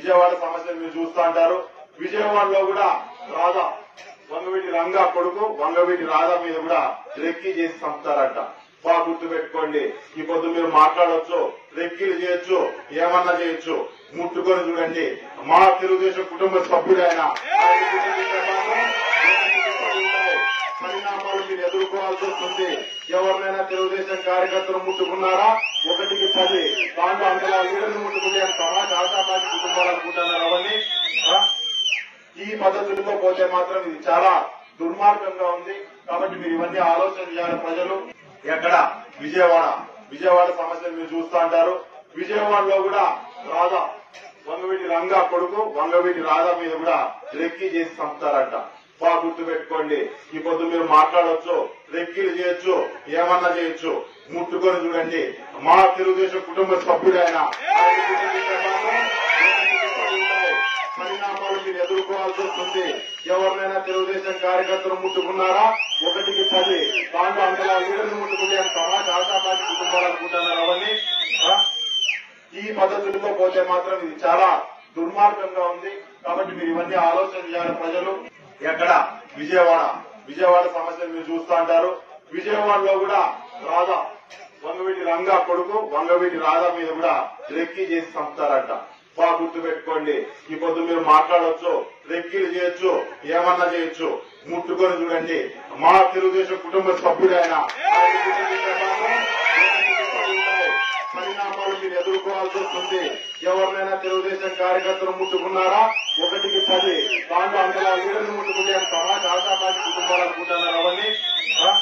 విజయవాడ సమస్యలు మీరు చూస్తూ ఉంటారు విజయవాడలో కూడా రాధా వంగవీటి రంగా కొడుకు వంగవీటి రాధా మీద కూడా రెక్కి చేసి చంపుతారట బాగా గుర్తు పెట్టుకోండి ఈ పొద్దు మీరు మాట్లాడొచ్చు రెక్కీలు చేయొచ్చు ఏమన్నా చేయొచ్చు ముట్టుకొని చూడండి మా తెలుగుదేశం కుటుంబ సభ్యుడు ఆయన ఆయన గురించి మాత్రం ఉంటాయి. పరిణామాలు మీరు ఎదుర్కోవాల్సి వస్తుంది ఎవరినైనా తెలుగుదేశం కార్యకర్తలు ముట్టుకున్నారా ఒకటికి పది దాంట్లో అందులో లీడర్లు ముట్టుకుంటే సమాజ ఆశాపాటి కుటుంబాలు అనుకుంటున్నారు అవన్నీ ఆ? ఈ పద్ధతులతో పోతే మాత్రం ఇది చాలా దుర్మార్గంగా ఉంది కాబట్టి మీరు ఇవన్నీ ఆలోచన చేయాలి ప్రజలు ఎక్కడ విజయవాడ విజయవాడ సమస్యలు మీరు చూస్తూ ఉంటారు విజయవాడలో కూడా రాధా వంగవీటి రంగా కొడుకు వంగవీటి రాధా మీద కూడా రెక్కీ చేసి చంపుతారట బాగా గుర్తు పెట్టుకోండి ఈ పొద్దు మీరు మాట్లాడొచ్చు రెక్కీలు చేయొచ్చు ఏమన్నా చేయొచ్చు ముట్టుకొని చూడండి మా తెలుగుదేశం కుటుంబ సభ్యుడు ఆయన ఆయన గురించి మాత్రం ఉంటాయి. పరిణామాలు మీరు ఎదుర్కోవాల్సి వస్తుంది ఎవరినైనా తెలుగుదేశం కార్యకర్తలు ముట్టుకున్నారా ఒకటికి పది దాంట్లో అందులో లీడర్లు ముట్టుకుంటే సమాజ ఆశాపాటి కుటుంబాలు అనుకుంటున్నారు అవన్నీ ఆ? ఈ పద్ధతులతో పోతే మాత్రం ఇది చాలా దుర్మార్గంగా ఉంది కాబట్టి మీరు ఇవన్నీ ఆలోచన చేయాలి ప్రజలు ఎక్కడ విజయవాడ విజయవాడ సమస్యలు మీరు చూస్తూ ఉంటారు విజయవాడలో కూడా రాధా వంగవీటి రంగా కొడుకు వంగవీటి రాధా మీద కూడా రెక్కీ చేసి చంపుతారట బాగా గుర్తు పెట్టుకోండి ఈ పొద్దు మీరు మాట్లాడొచ్చు రెక్కీలు చేయొచ్చు ఏమన్నా చేయొచ్చు ముట్టుకొని చూడండి మా తెలుగుదేశం కుటుంబ సభ్యుడు ఆయన ఆయన గురించి మాత్రం ఉంటాయి. పరిణామాలు మీరు ఎదుర్కోవాల్సి వస్తుంది ఎవరినైనా తెలుగుదేశం కార్యకర్తలు ముట్టుకున్నారా ఒకటికి పది దాంట్లో అందులో లీడర్లు ముట్టుకుంటే సమాజ ఆశాపాటి కుటుంబాలు అనుకుంటున్నారు అవన్నీ ఆ?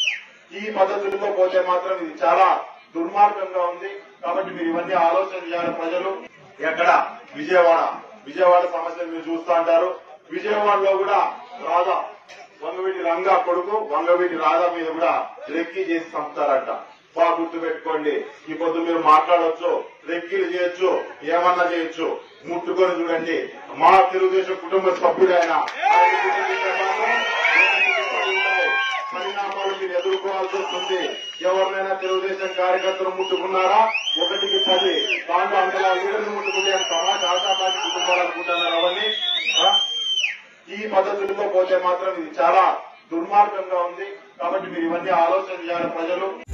ఈ పద్ధతులతో పోతే మాత్రం ఇది చాలా దుర్మార్గంగా ఉంది కాబట్టి మీరు ఇవన్నీ ఆలోచన చేయాలి ప్రజలు ఎక్కడ విజయవాడ విజయవాడ సమస్యలు మీరు చూస్తూ ఉంటారు విజయవాడలో కూడా రాధా వంగవీటి రంగా కొడుకు వంగవీటి రాధా మీద కూడా రెక్కీ చేసి చంపుతారట బాగా గుర్తు పెట్టుకోండి ఈ పొద్దు మీరు మాట్లాడొచ్చు రెక్కీలు చేయొచ్చు ఏమన్నా చేయొచ్చు ముట్టుకొని చూడండి మా తెలుగుదేశం కుటుంబ సభ్యుడు ఆయన ఆయన గురించి మాత్రం ఉంటాయి. పరిణామాలు మీరు ఎదుర్కోవాల్సి వస్తుంది ఎవరినైనా తెలుగుదేశం కార్యకర్తలు ముట్టుకున్నారా ఒకటికి పది దాంట్లో అందులో లీడర్లు ముట్టుకుంటే సమాజ ఆశాపాటి కుటుంబాలు అనుకుంటున్నారు అవన్నీ ఆ? ఈ పద్ధతులతో పోతే మాత్రం ఇది చాలా దుర్మార్గంగా ఉంది కాబట్టి మీరు ఇవన్నీ ఆలోచన చేయాలి ప్రజలు